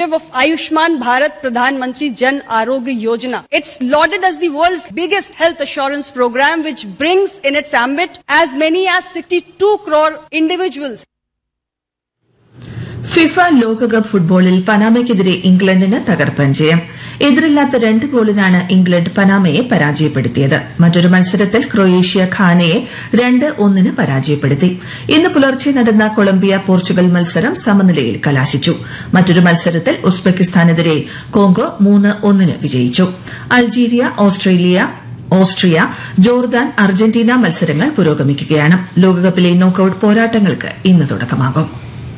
initiative of Ayushman Bharat Pradhan Mantri Jan Arogya Yojana. It's lauded as the world's biggest health assurance program which brings in its ambit as many as 62 crore individuals. FIFA ലോകകപ്പ് ഫുട്ബോളിൽ പനാമയ്ക്കെതിരെ ഇംഗ്ലണ്ടിന് തകർപ്പൻ ജയം എതിരില്ലാത്ത രണ്ട് ഗോളിനാണ് England പനാമയെ പരാജയപ്പെടുത്തിയത് മറ്റൊരു മത്സരത്തിൽ ക്രൊയേഷ്യ ഖാനയെ രണ്ട് ഒന്നിന് പരാജയപ്പെടുത്തി ഇന്ന് പുലർച്ചെ നടന്ന കൊളംബിയ പോർച്ചുഗൽ മത്സരം സമനിലയിൽ കലാശിച്ചു മറ്റൊരു മത്സരത്തിൽ ഉസ്ബെക്കിസ്ഥാനെതിരെ കോങ്കോ മൂന്ന് ഒന്നിന് വിജയിച്ചു Algeria Australia Austria Jordan Argentina മത്സരങ്ങൾ പുരോഗമിക്കുകയാണ് ലോകകപ്പിലെ നോക്കൌട്ട് പോരാട്ടങ്ങൾക്ക് ഇന്ന് തുടക്കമാകും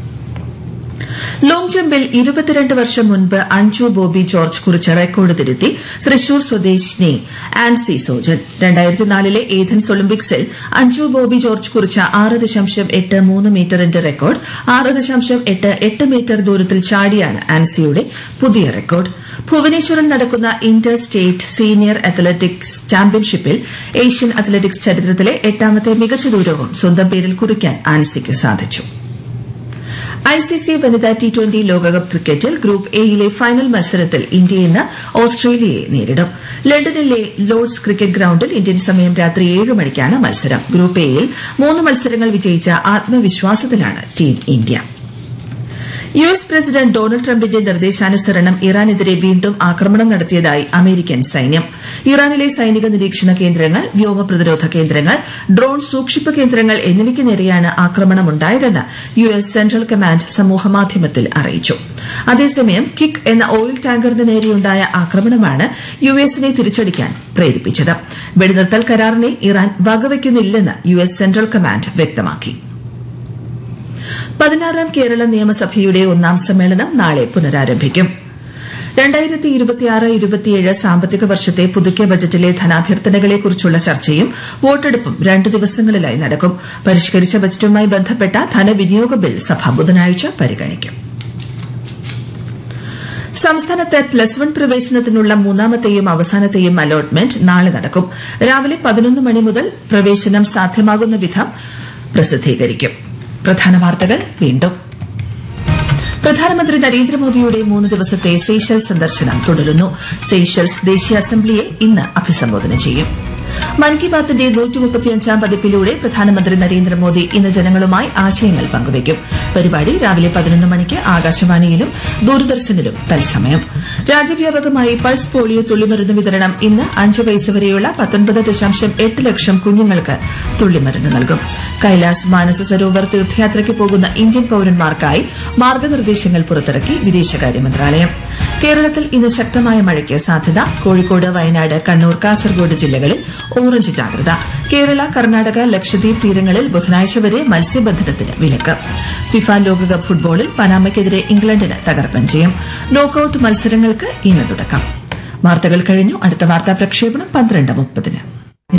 ലോങ് ജമ്പിൽ ഇരുപത്തിരണ്ട് വർഷം മുൻപ് അഞ്ജു ബോബി ജോർജ് കുറിച്ച റെക്കോർഡ് തിരുത്തി തൃശൂർ സ്വദേശിനി ആൻസി സോജൻ രണ്ടായിരത്തി നാലിലെ ഏഥൻസ് ഒളിമ്പിക്സിൽ അഞ്ജു ബോബി ജോർജ് കുറിച്ച ആറ് ദശാംശം എട്ട് മൂന്ന് മീറ്ററിന്റെ റെക്കോർഡ് ആറ് ദശാംശം എട്ട് എട്ട് മീറ്റർ ദൂരത്തിൽ ചാടിയാണ് ആൻസിയുടെ പുതിയ റെക്കോർഡ് ഭുവനേശ്വറിൽ നടക്കുന്ന ഇന്റർ സ്റ്റേറ്റ് സീനിയർ അത്ലറ്റിക്സ് ചാമ്പ്യൻഷിപ്പിൽ ഏഷ്യൻ അത്ലറ്റിക്സ് ചരിത്രത്തിലെ എട്ടാമത്തെ മികച്ച ദൂരവും സ്വന്തം പേരിൽ കുറിക്കാൻ ആൻസിക്ക് സാധിച്ചു ഐസിസി വനിതാ ടി ട്വന്റി ലോകകപ്പ് ക്രിക്കറ്റിൽ ഗ്രൂപ്പ് എയിലെ ഫൈനൽ മത്സരത്തിൽ ഇന്ത്യ ഇന്ന് ഓസ്ട്രേലിയയെ നേരിടും ലണ്ടനിലെ ലോർഡ്സ് ക്രിക്കറ്റ് ഗ്രൌണ്ടിൽ ഇന്ത്യൻ സമയം രാത്രി ഏഴ് മണിക്കാണ് മത്സരം ഗ്രൂപ്പ് എയിൽ മൂന്ന് മത്സരങ്ങൾ വിജയിച്ച ആത്മവിശ്വാസത്തിലാണ് team India U S president Donald ട്രംപിന്റെ നിർദ്ദേശാനുസരണം ഇറാനെതിരെ വീണ്ടും ആക്രമണം നടത്തിയതായി അമേരിക്കൻ സൈന്യം ഇറാനിലെ സൈനിക നിരീക്ഷണ കേന്ദ്രങ്ങൾ വ്യോമ പ്രതിരോധ കേന്ദ്രങ്ങൾ ഡ്രോൺ സൂക്ഷിപ്പ് കേന്ദ്രങ്ങൾ എന്നിവയ്ക്ക് നേരെയാണ് ആക്രമണമുണ്ടായതെന്ന് യു എസ് സെൻട്രൽ കമാൻഡ് സമൂഹമാധ്യമത്തിൽ അറിയിച്ചു അതേസമയം കിക്ക് എന്ന ഓയിൽ ടാങ്കറിന് നേരെയുണ്ടായ ആക്രമണമാണ് യു എസിനെ തിരിച്ചടിക്കാൻ പ്രേരിപ്പിച്ചത് വെടിനിർത്തൽ കരാറിനെ ഇറാൻ വകവയ്ക്കുന്നില്ലെന്ന് യു എസ് സെൻട്രൽ കമാൻഡ് വ്യക്തമാക്കി പതിനാറാം കേരള നിയമസഭയുടെ ഒന്നാം സമ്മേളനം നാളെ പുനരാരംഭിക്കും രണ്ടായിരത്തി ഇരുപത്തിയാറ് ഇരുപത്തിയേഴ് സാമ്പത്തിക വർഷത്തെ പുതുക്കിയ ബജറ്റിലെ ധനാഭ്യർത്ഥനകളെക്കുറിച്ചുള്ള ചർച്ചയും വോട്ടെടുപ്പും രണ്ട് ദിവസങ്ങളിലായി നടക്കും പരിഷ്കരിച്ച ബജറ്റുമായി ബന്ധപ്പെട്ട ധനവിനിയോഗ ബിൽ സഭ ബുധനാഴ്ച പരിഗണിക്കും സംസ്ഥാനത്ത് പ്ലസ് വൺ പ്രവേശനത്തിനുള്ള മൂന്നാമത്തെയും അവസാനത്തെയും അലോട്ട്മെന്റ് നാളെ നടക്കും രാവിലെ പതിനൊന്ന് മണി മുതൽ പ്രവേശനം സാധ്യമാകുന്ന വിധം പ്രസിദ്ധീകരിക്കും പ്രധാന വാർത്തകൾ വീണ്ടും പ്രധാനമന്ത്രി നരേന്ദ്രമോദിയുടെ മൂന്ന് ദിവസത്തെ സീഷൽസ് സന്ദർശനം തുടരുന്നു സീഷൽസ് ദേശീയ അസംബ്ലിയെ ഇന്ന് അഭിസംബോധന ചെയ്യും മൻ കി ബാത്തിന്റെ നൂറ്റിമുപ്പത്തിയഞ്ചാം പതിപ്പിലൂടെ പ്രധാനമന്ത്രി നരേന്ദ്രമോദി ഇന്ന് ജനങ്ങളുമായി ആശയങ്ങൾ പങ്കുവയ്ക്കും പരിപാടി രാവിലെ പതിനൊന്ന് മണിക്ക് ആകാശവാണിയിലും ദൂരദർശനിലും തത്സമയം രാജ്യവ്യാപകമായി പൾസ് പോളിയോ തുള്ളിമരുന്ന് വിതരണം ഇന്ന് അഞ്ച് വയസ്സുവരെയുള്ള പത്തൊൻപത് ദശാംശം എട്ട് ലക്ഷം കുഞ്ഞുങ്ങൾക്ക് തുള്ളിമരുന്ന് നൽകും കൈലാസ് മാനസ സരോവർ തീർത്ഥയാത്രയ്ക്ക് പോകുന്ന ഇന്ത്യൻ പൌരന്മാർക്കായി മാർഗനിർദ്ദേശങ്ങൾ പുറത്തിറക്കി വിദേശകാര്യ മന്ത്രാലയം കേരളത്തിൽ ഇന്ന് ശക്തമായ മഴയ്ക്ക് സാധ്യത കോഴിക്കോട് വയനാട് കണ്ണൂർ കാസർഗോഡ് ജില്ലകളിൽ ഓറഞ്ച് ജാഗ്രത കേരള കർണാടക ലക്ഷദ്വീപ് തീരങ്ങളിൽ ബുധനാഴ്ച വരെ മത്സ്യബന്ധനത്തിന് വിലക്ക് ഫിഫ ലോകകപ്പ് ഫുട്ബോളിൽ പനാമയ്ക്കെതിരെ ഇംഗ്ലണ്ടിന് തകർപ്പൻ ജയം നോക്കൌട്ട് മത്സരങ്ങൾക്ക് ഇന്ന് തുടക്കം വാർത്തകൾ കഴിഞ്ഞു അടുത്ത വാർത്താ പ്രക്ഷേപണം പന്ത്രണ്ട് മുപ്പതിന്